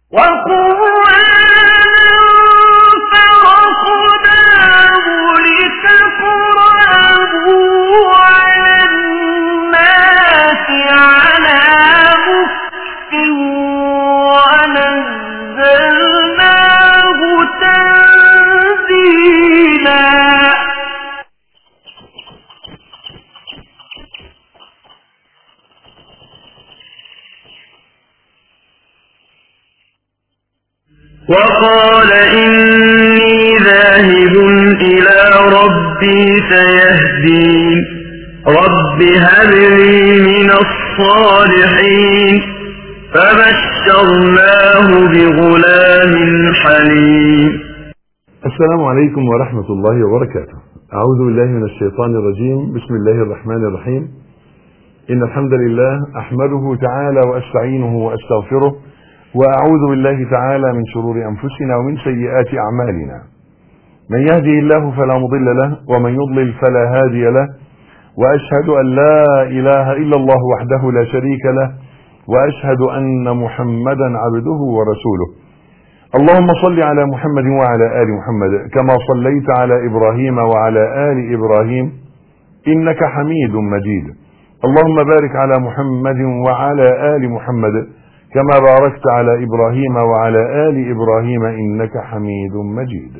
وقال إني ذاهب إلى ربي سيهدين رب هب لي من الصالحين فبشرناه بغلام حليم السلام عليكم ورحمة الله وبركاته أعوذ بالله من الشيطان الرجيم بسم الله الرحمن الرحيم إن الحمد لله أحمده تعالى وأستعينه وأستغفره وأعوذ بالله تعالى من شرور أنفسنا ومن سيئات أعمالنا من يهدي الله فلا مضل له ومن يضلل فلا هادي له وأشهد أن لا إله إلا الله وحده لا شريك له وأشهد أن محمدا عبده ورسوله اللهم صل على محمد وعلى آل محمد كما صليت على إبراهيم وعلى آل إبراهيم إنك حميد مجيد اللهم بارك على محمد وعلى آل محمد كما باركت على إبراهيم وعلى آل إبراهيم إنك حميد مجيد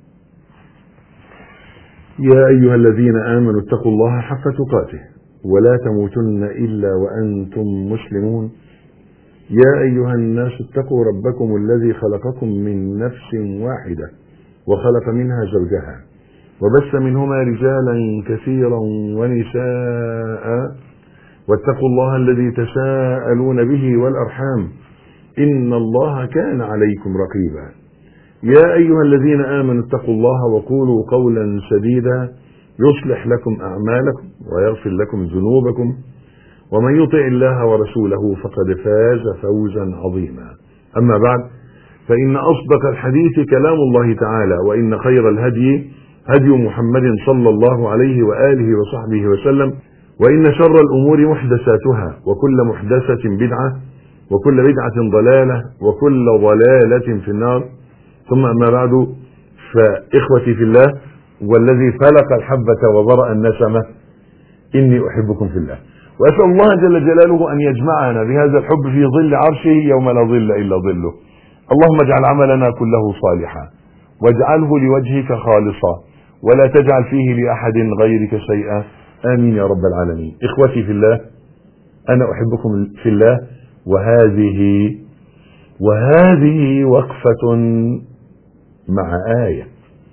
يا أيها الذين آمنوا اتقوا الله حق تقاته ولا تموتن إلا وأنتم مسلمون يا أيها الناس اتقوا ربكم الذي خلقكم من نفس واحدة وخلق منها زوجها وبث منهما رجالا كثيرا ونساء واتقوا الله الذي تساءلون به والأرحام إن الله كان عليكم رقيبا يا أيها الذين آمنوا اتقوا الله وقولوا قولا سديدا يصلح لكم أعمالكم ويغفر لكم ذنوبكم ومن يطع الله ورسوله فقد فاز فوزا عظيما أما بعد فإن أصدق الحديث كلام الله تعالى وإن خير الهدي هدي محمد صلى الله عليه وآله وصحبه وسلم وإن شر الأمور محدثاتها وكل محدثة بدعة وكل بدعة ضلالة وكل ضلالة في النار ثم أما بعد فإخوتي في الله والذي فلق الحبة وبرأ النسمة إني أحبكم في الله وأسأل الله جل جلاله أن يجمعنا بهذا الحب في ظل عرشه يوم لا ظل إلا ظله اللهم اجعل عملنا كله صالحا واجعله لوجهك خالصا ولا تجعل فيه لأحد غيرك شيئا آمين يا رب العالمين إخوتي في الله أنا أحبكم في الله وهذه وهذه وقفة مع آية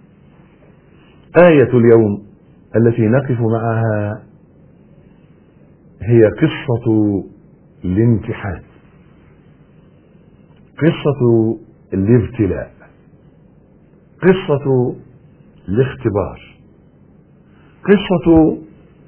آية اليوم التي نقف معها هي قصة الامتحان قصة الابتلاء قصة الاختبار قصة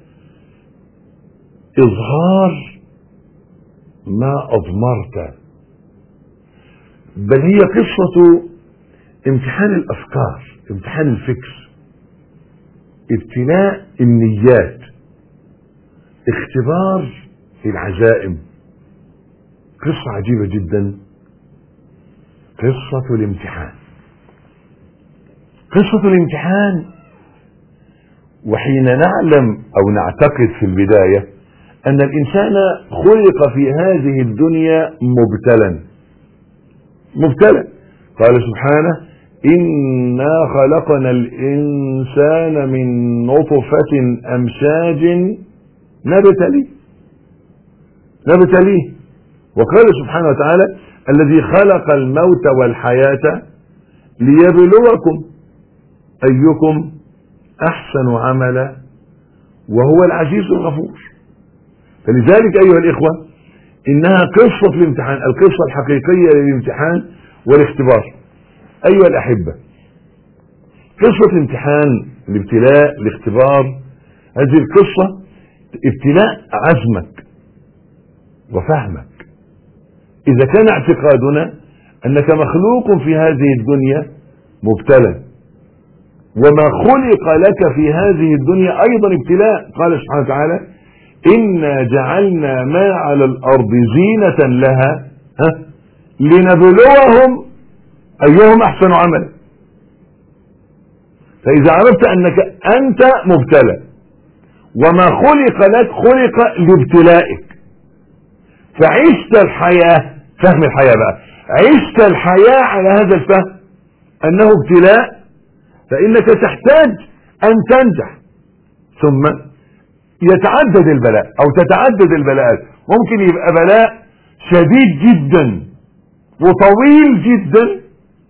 إظهار ما أضمرت بل هي قصة امتحان الأفكار امتحان الفكر ابتلاء النيات اختبار العزائم قصة عجيبة جدا قصة الامتحان قصة الامتحان وحين نعلم أو نعتقد في البداية أن الإنسان خلق في هذه الدنيا مبتلا مبتلا قال سبحانه إنا خلقنا الإنسان من نطفة أمشاج نبتليه نبتليه وقال سبحانه وتعالى الذي خلق الموت والحياة ليبلوكم أيكم أحسن عملا وهو العزيز الغفور فلذلك أيها الإخوة إنها قصة الامتحان القصة الحقيقية للامتحان والاختبار أيها الأحبة قصة امتحان الابتلاء الاختبار هذه القصة ابتلاء عزمك وفهمك إذا كان اعتقادنا أنك مخلوق في هذه الدنيا مبتلى وما خلق لك في هذه الدنيا أيضا ابتلاء قال سبحانه وتعالى إنا جعلنا ما على الأرض زينة لها ها لنبلوهم ايهم احسن عملا فاذا عرفت انك انت مبتلى وما خلق لك خلق لابتلائك فعشت الحياة فهم الحياة بقى عشت الحياة على هذا الفهم انه ابتلاء فانك تحتاج ان تنجح ثم يتعدد البلاء او تتعدد البلاءات ممكن يبقى بلاء شديد جدا وطويل جدا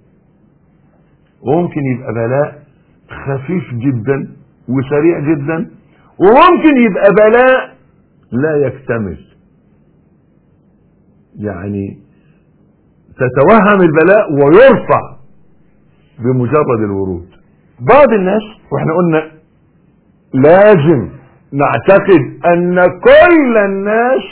وممكن يبقى بلاء خفيف جدا وسريع جدا وممكن يبقى بلاء لا يكتمل يعني تتوهم البلاء ويرفع بمجرد الورود بعض الناس واحنا قلنا لازم نعتقد ان كل الناس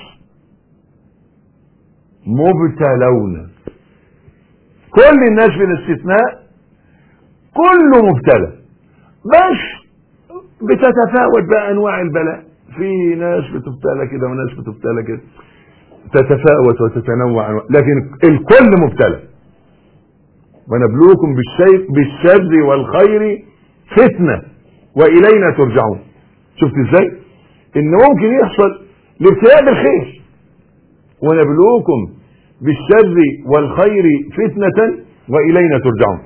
مبتلون كل الناس بلا استثناء كله مبتلى بس بتتفاوت بقى انواع البلاء في ناس بتبتلى كده وناس بتبتلى كده تتفاوت وتتنوع لكن الكل مبتلى ونبلوكم بالشيء بالشر والخير فتنه والينا ترجعون شفت ازاي ان ممكن يحصل الابتلاء بالخير ونبلوكم بالشر والخير فتنه والينا ترجعون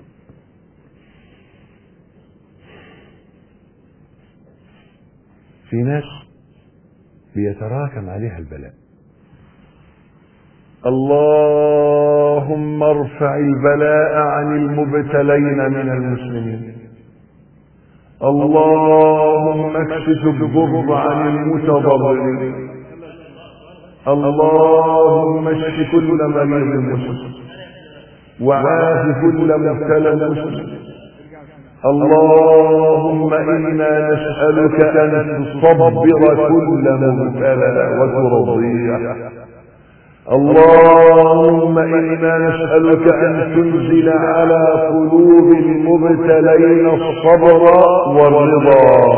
في ناس بيتراكم عليها البلاء اللهم ارفع البلاء عن المبتلين من المسلمين اللهم اكشف الضر عن المتضررين اللهم اشف كل مريض مسلم وعاف كل مبتلى مسلم اللهم إنا نسألك أن تصبر كل مبتلى وترضيه اللهم إنا نسألك أن تنزل على قلوب المبتلين الصبر والرضا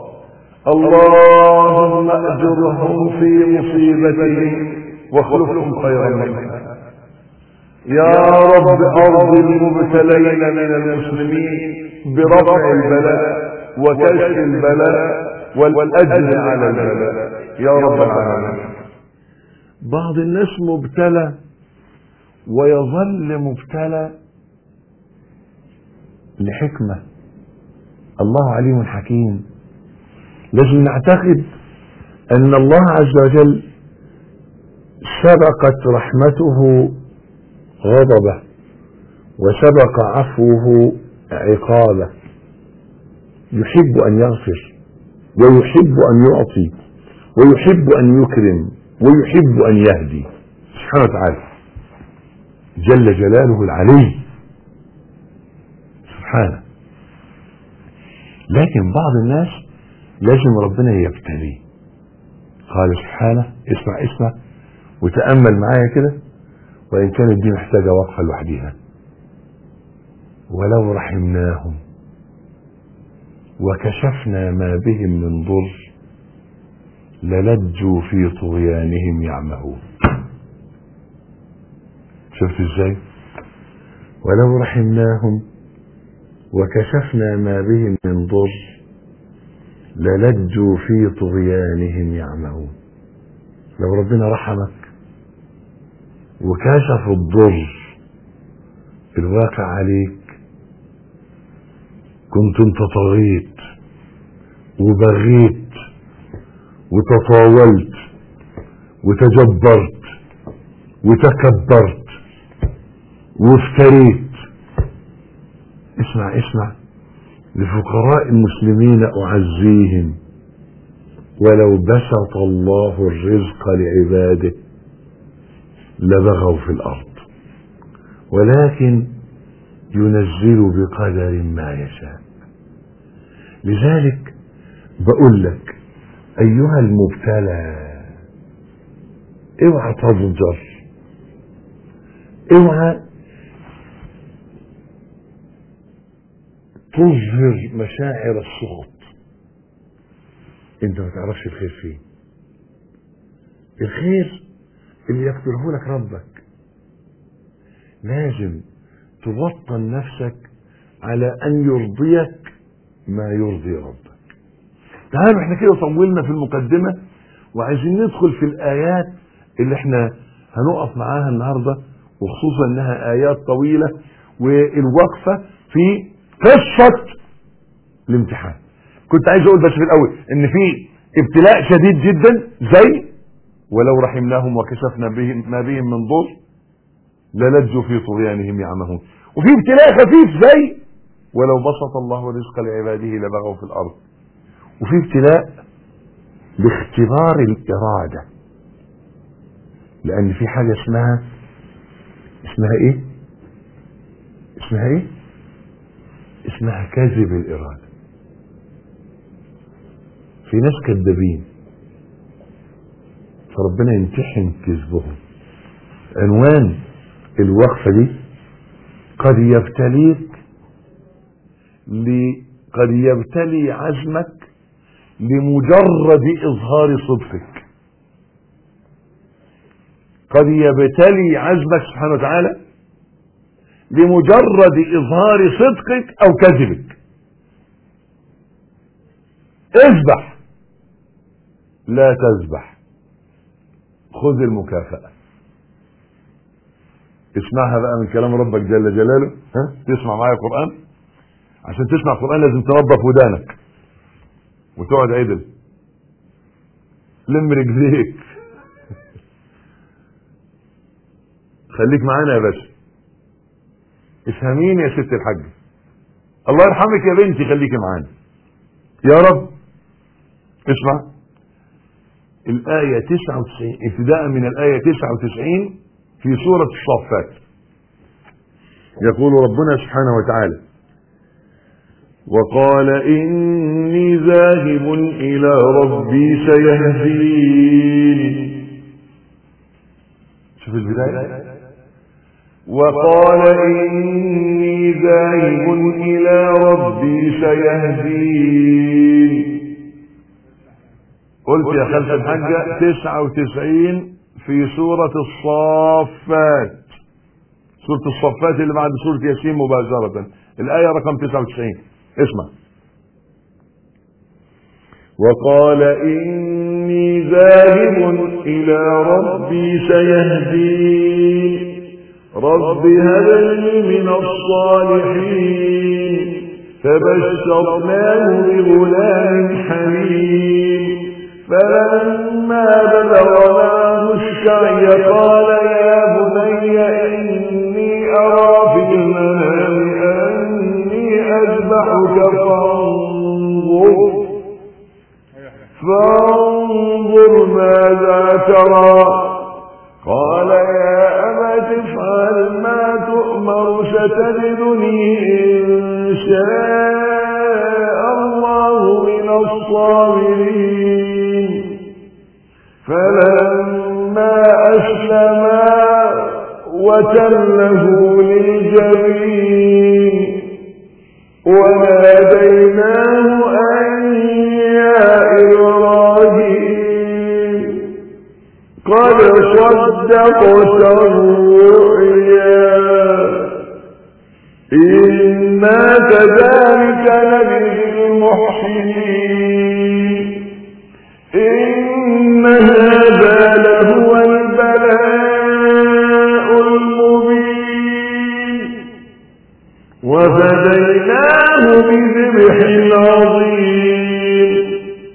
اللهم أجرهم في مصيبتهم واخلفهم خيرا منها يا رب أرض المبتلين من المسلمين برفع البلاء وكشف البلاء والأجر على البلاء يا رب العالمين بعض الناس مبتلى ويظل مبتلى لحكمة الله عليم حكيم لازم نعتقد أن الله عز وجل سبقت رحمته غضبه وسبق عفوه عقابه يحب ان يغفر ويحب ان يعطي ويحب ان يكرم ويحب ان يهدي سبحانه وتعالى جل جلاله العلي سبحانه لكن بعض الناس لازم ربنا يبتليه قال سبحانه اسمع اسمع وتأمل معايا كده وإن كانت دي محتاجة وقفة لوحديها ولو رحمناهم وكشفنا ما بهم من ضر للجوا في طغيانهم يعمهون شفت ازاي ولو رحمناهم وكشفنا ما بهم من ضر للجوا في طغيانهم يعمهون لو ربنا رحمك وكشف الضر الواقع عليك كنت انت طغيت وبغيت وتطاولت وتجبرت وتكبرت وافتريت اسمع اسمع لفقراء المسلمين اعزيهم ولو بسط الله الرزق لعباده لبغوا في الارض ولكن ينزل بقدر ما يشاء لذلك بقول لك ايها المبتلى اوعى تضجر اوعى تظهر مشاعر السخط انت ما تعرفش الخير فين الخير اللي يقدره لك ربك لازم تبطن نفسك على ان يرضيك ما يرضي ربك تعالوا احنا كده طولنا في المقدمة وعايزين ندخل في الآيات اللي احنا هنقف معاها النهاردة وخصوصا انها آيات طويلة والوقفة في قصة الامتحان كنت عايز اقول بس في الاول ان في ابتلاء شديد جدا زي ولو رحمناهم وكشفنا بهم ما بهم من ضر للجوا في طغيانهم يعمهون وفي ابتلاء خفيف زي ولو بسط الله الرزق لعباده لبغوا في الارض وفي ابتلاء باختبار الاراده لان في حاجه اسمها اسمها ايه اسمها ايه اسمها كذب الاراده في ناس كذابين فربنا يمتحن كذبهم عنوان الوقفه دي قد يبتليك ل- قد يبتلي عزمك لمجرد اظهار صدقك قد يبتلي عزمك سبحانه وتعالى لمجرد اظهار صدقك او كذبك اذبح لا تذبح خذ المكافأة اسمعها بقى من كلام ربك جل جلاله ها تسمع معايا القرآن عشان تسمع القرآن لازم تنظف ودانك وتقعد عدل لم رجليك خليك معانا يا باشا افهميني يا ست الحاج الله يرحمك يا بنتي خليكي معانا يا رب اسمع الآية 99 ابتداء من الآية 99 في سورة الصافات يقول ربنا سبحانه وتعالى وقال إني ذاهب إلى ربي سيهدين شوف البداية وقال إني ذاهب إلى ربي سيهدين قلت يا خالد الحاجة 99 في سورة الصافات سورة الصفات اللي بعد سورة ياسين مباشرة الآية رقم 99 اسمع وقال إني ذاهب إلى ربي سيهدين رب هب لي من الصالحين فبشرناه بغلام حليم فلما بلغ معه السعي قال يا بني إني أرى في المنام أني أذبحك فانظر فانظر ماذا ترى قال يا أبت افعل ما تؤمر ستجدني إن شاء الله من الصابرين فلما أسلما وتله للجبين وناديناه أن يا إبراهيم قد صدقت الرؤيا إنا كذلك نجزي المحسنين إن هذا لهو البلاء المبين وفديناه بذبح عظيم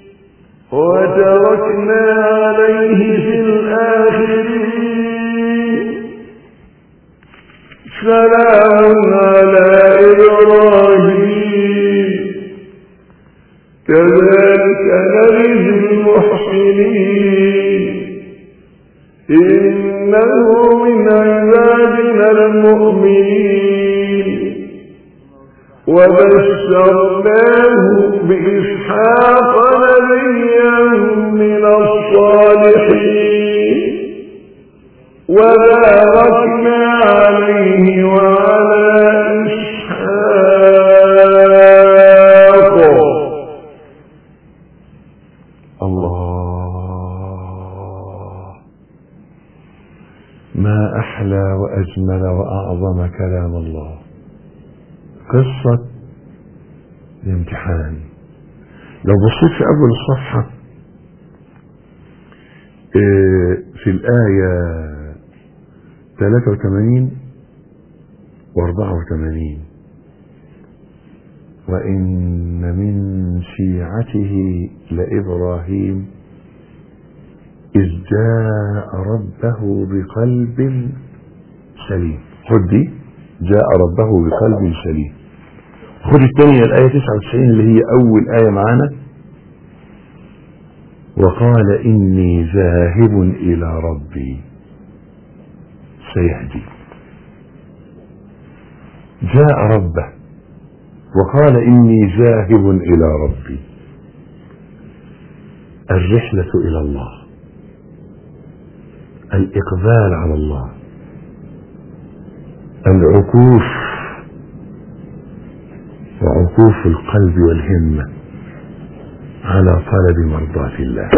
وتركنا عليه في الآخرين سلام على إبراهيم كذلك نجزي المحسنين إنه من عبادنا المؤمنين وبشرناه بإسحاق نبيا من الصالحين وباركنا عليه وعلى إسحاق الله ما أحلى وأجمل وأعظم كلام الله قصة الامتحان لو بصيت في أول الصفحة في الآية 83 و 84 وإن من شيعته لإبراهيم إذ جاء ربه بقلب سليم خد دي جاء ربه بقلب سليم خد الثانية الآية 99 اللي هي أول آية معانا وقال إني ذاهب إلى ربي سيهدي جاء ربه وقال إني ذاهب إلى ربي الرحلة إلى الله الإقبال على الله العكوف وعكوف القلب والهمة على طلب مرضاة الله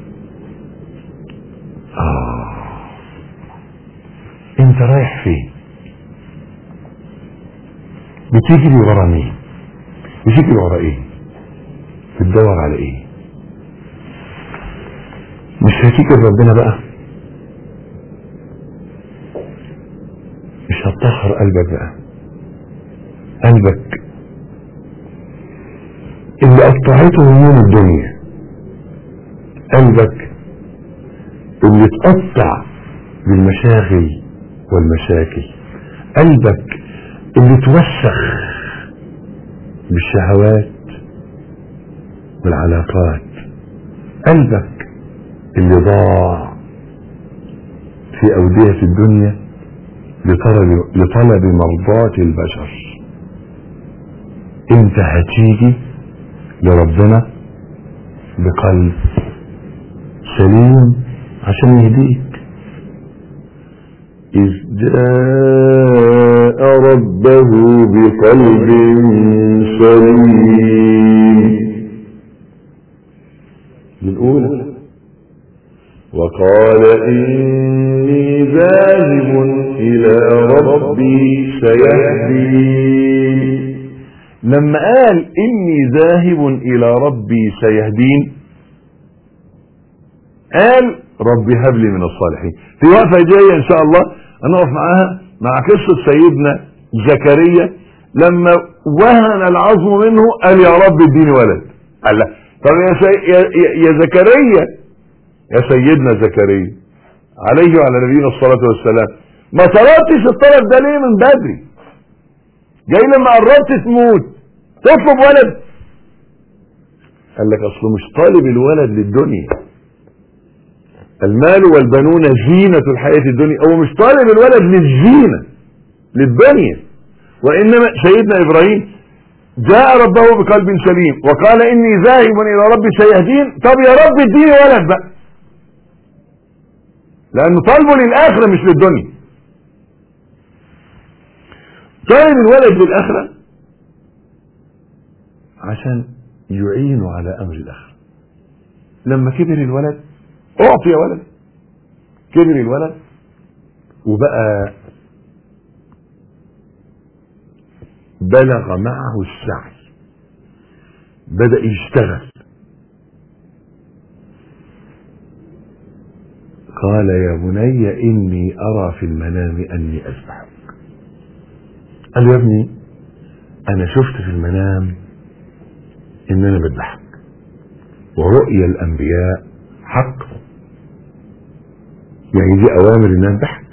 آه انت رايح فين بتجري ورا مين بتجري ورا ايه بتدور على ايه مش هتيجي ربنا بقى مش هتطهر قلبك بقى قلبك اللي قطعته هموم الدنيا قلبك اللي اتقطع بالمشاغل والمشاكل قلبك اللي توسخ بالشهوات والعلاقات قلبك اللي ضاع في أودية الدنيا لطلب, لطلب مرضاة البشر انت هتيجي لربنا بقلب سليم عشان يهديك إذ جاء ربه بقلب سليم الأولى وقال إني ذاهب إلى ربي سيهدين لما قال إني ذاهب إلى ربي سيهدين قال ربي هب لي من الصالحين في وقفة جاية إن شاء الله هنقف معاها مع قصة سيدنا زكريا لما وهن العظم منه قال يا رب اديني ولد قال لا طب يا, سي... يا... يا زكريا يا سيدنا زكريا عليه وعلى نبينا الصلاة والسلام ما طلبتش الطلب ده ليه من بدري جاي لما قربت تموت تطلب ولد قال لك اصله مش طالب الولد للدنيا المال والبنون زينة الحياة الدنيا هو مش طالب الولد للزينة للدنيا وإنما سيدنا إبراهيم جاء ربه بقلب سليم وقال إني ذاهب إلى ربي سيهدين طب يا رب اديني ولد بقى لأنه طالبه للآخرة مش للدنيا طالب الولد للآخرة عشان يعينه على أمر الآخرة لما كبر الولد اعطي ولد كبر الولد وبقى بلغ معه السعي بدأ يشتغل قال يا بني إني أرى في المنام أني أذبحك قال يا ابني أنا شفت في المنام إن أنا بذبحك ورؤيا الأنبياء حق يعني دي اوامر انها تضحك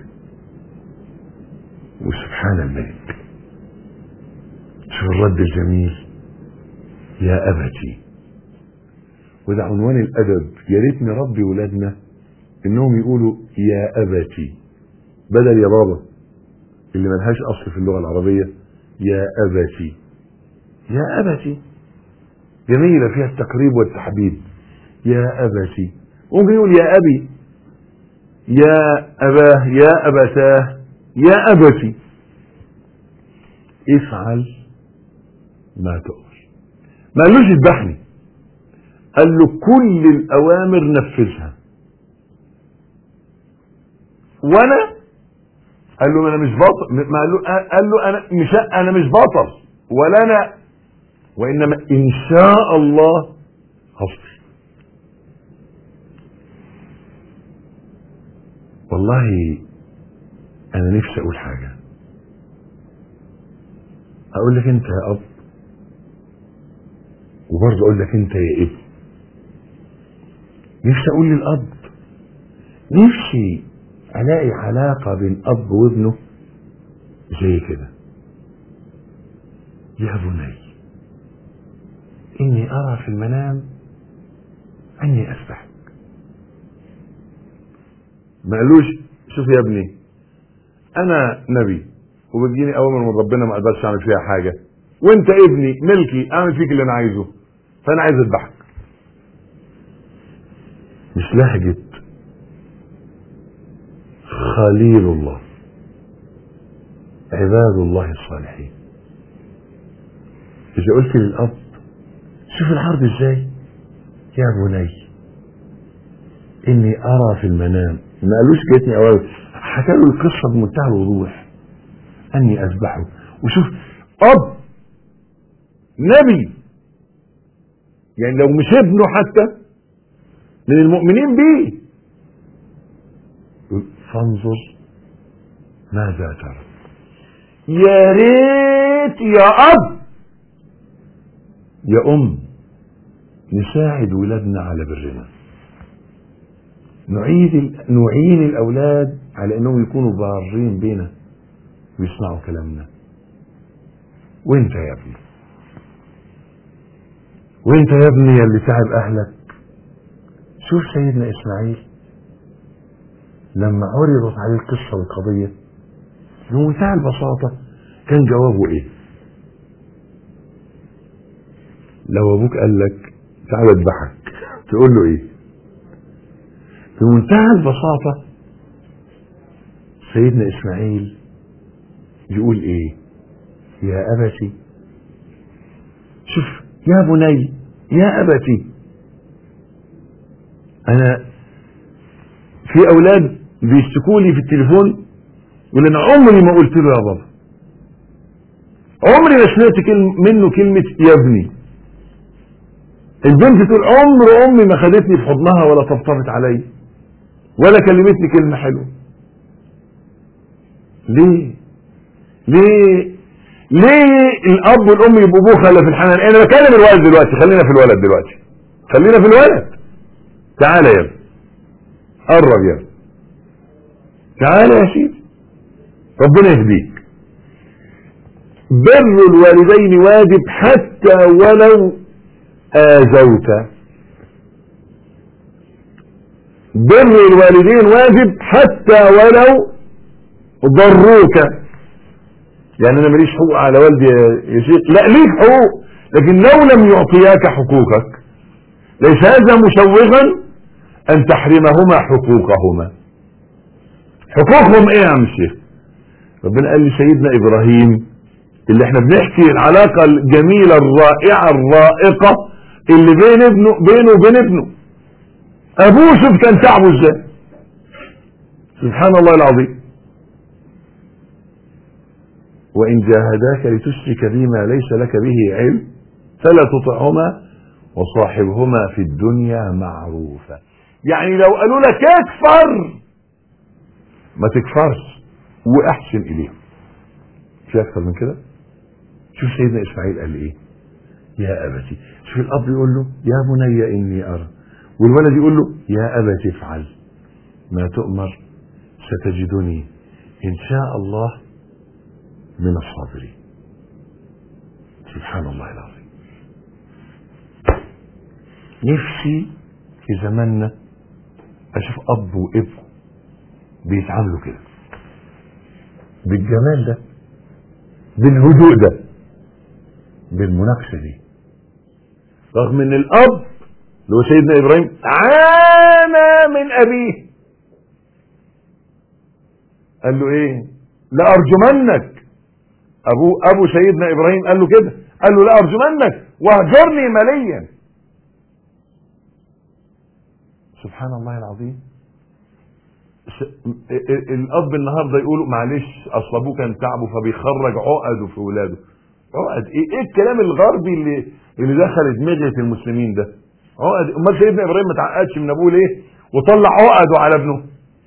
وسبحان الملك شوف الرد الجميل يا ابتي وده عنوان الادب يا ريت نربي ولادنا انهم يقولوا يا ابتي بدل يا بابا اللي ملهاش اصل في اللغه العربيه يا ابتي يا ابتي جميله فيها التقريب والتحبيب يا ابتي ممكن يقول يا ابي يا أباه يا أبتاه يا أبتي افعل ما تؤمر ما قالوش اذبحني قال له كل الأوامر نفذها وأنا قال له ما انا مش بطل ما قال له قال له انا مش انا مش بطل ولا انا وانما ان شاء الله هصبر والله انا نفسي اقول حاجه اقول لك انت يا اب وبرضه اقول لك انت يا ابن نفسي اقول للاب نفسي الاقي علاقه بين اب وابنه زي كده يا بني اني ارى في المنام اني اسبحك ما قالوش شوف يا ابني انا نبي وبتجيني اوامر من ربنا ما اقدرش اعمل فيها حاجه وانت ابني ملكي اعمل فيك اللي انا عايزه فانا عايز اذبحك مش لهجه خليل الله عباد الله الصالحين اذا قلت للاب شوف العرض ازاي يا بني اني ارى في المنام ما قالوش جاتني اوامر حكى له القصه بمنتهى الوضوح اني اذبحه وشوف اب نبي يعني لو مش ابنه حتى من المؤمنين به فانظر ماذا ترى يا ريت يا اب يا ام نساعد ولادنا على برنا نعيد نعين الاولاد على انهم يكونوا بارين بينا ويسمعوا كلامنا وانت يا ابني وانت يا ابني اللي تعب اهلك شوف سيدنا اسماعيل لما عرضت عليه القصه والقضيه بمنتهى البساطه كان جوابه ايه؟ لو ابوك قال لك تعال اذبحك تقول له ايه؟ بمنتهى البساطه سيدنا اسماعيل يقول ايه؟ يا ابتي شوف يا بني يا ابتي انا في اولاد بيشتكوا لي في التليفون يقول انا عمري ما قلت له يا بابا عمري ما سمعت كلمة منه كلمة يا ابني البنت تقول عمر امي ما خدتني في حضنها ولا طبطبت علي ولا كلمتني كلمة حلوة ليه ليه ليه الاب والام يبقوا بخلة في الحنان انا بكلم الولد دلوقتي خلينا في الولد دلوقتي خلينا في الولد تعالى يا ابني قرب يا ابني تعالى يا سيدي ربنا يهديك بر الوالدين واجب حتى ولو آذوت بر الوالدين واجب حتى ولو ضروك يعني انا ماليش حقوق على والدي يا شيخ لا ليك حقوق لكن لو لم يعطياك حقوقك ليس هذا مشوغا ان تحرمهما حقوقهما حقوقهم ايه يا عم الشيخ ربنا قال لسيدنا ابراهيم اللي احنا بنحكي العلاقة الجميلة الرائعة الرائقة اللي بين ابنه بينه وبين ابنه ابوه شوف كان تعبه ازاي سبحان الله العظيم وان جاهداك لتشرك بما ليس لك به علم فلا تطعهما وصاحبهما في الدنيا معروفا يعني لو قالوا لك اكفر ما تكفرش واحسن اليهم في اكثر من كده شوف سيدنا اسماعيل قال ايه يا ابتي شوف الاب يقول له يا بني اني ارى والولد يقول له يا ابت افعل ما تؤمر ستجدني ان شاء الله من الصابرين سبحان الله العظيم نفسي في زماننا اشوف اب وابن بيتعاملوا كده بالجمال ده بالهدوء ده بالمناقشه دي رغم ان الاب اللي هو سيدنا ابراهيم عانى من ابيه قال له ايه لارجمنك ابو ابو سيدنا ابراهيم قال له كده قال له لارجمنك واهجرني مليا سبحان الله العظيم الاب النهارده يقولوا معلش اصل ابوه كان تعبه فبيخرج عقده في ولاده عقد ايه ايه الكلام الغربي اللي اللي دخل دماغة المسلمين ده عقد امال سيدنا ابراهيم ما تعقدش من ابوه ليه وطلع عقده على ابنه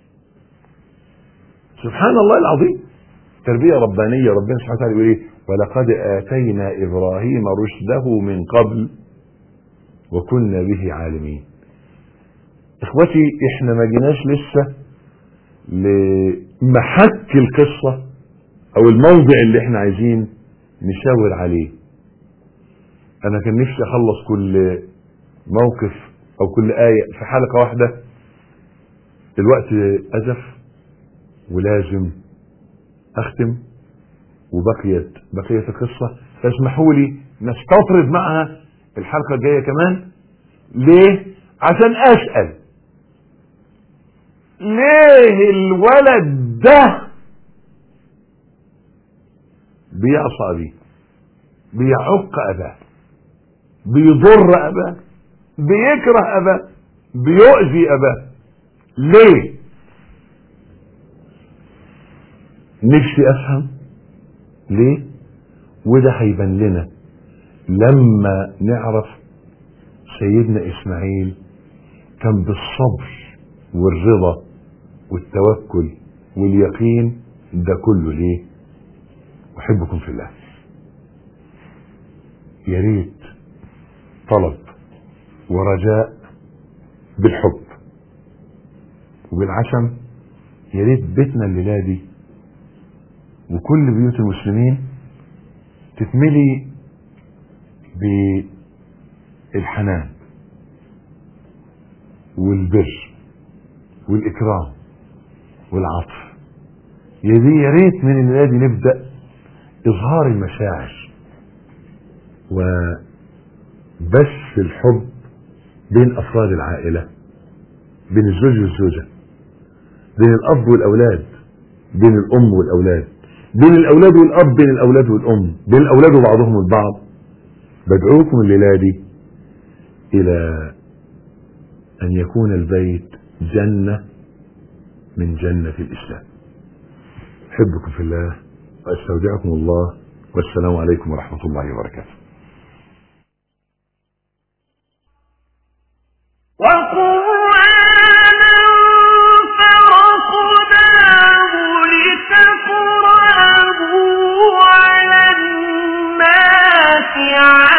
سبحان الله العظيم تربية ربانية ربنا سبحانه وتعالى يقول ايه ولقد آتينا إبراهيم رشده من قبل وكنا به عالمين اخوتي احنا ما جيناش لسه لمحك القصة او الموضع اللي احنا عايزين نشاور عليه انا كان نفسي اخلص كل موقف او كل آية في حلقة واحدة الوقت ازف ولازم اختم وبقيت بقية القصة فاسمحوا لي نستطرد معها الحلقة الجاية كمان ليه عشان اسأل ليه الولد ده بيعصى ابيه بيعق اباه بيضر اباه بيكره اباه بيؤذي اباه ليه نفسي افهم ليه وده هيبان لنا لما نعرف سيدنا اسماعيل كان بالصبر والرضا والتوكل واليقين ده كله ليه احبكم في الله يا ريت طلب ورجاء بالحب وبالعشم يا ريت بيتنا الليله دي وكل بيوت المسلمين تتملي بالحنان والبر والاكرام والعطف يا دي يا ريت من الليله دي نبدا اظهار المشاعر وبث الحب بين افراد العائله بين الزوج والزوجه بين الاب والاولاد بين الام والاولاد بين الاولاد والاب بين الاولاد والام بين الاولاد وبعضهم البعض بدعوكم الليله دي الى ان يكون البيت جنه من جنه الاسلام احبكم في الله واستودعكم الله والسلام عليكم ورحمه الله وبركاته وقرآنا فرقناه لتقرأه على الناس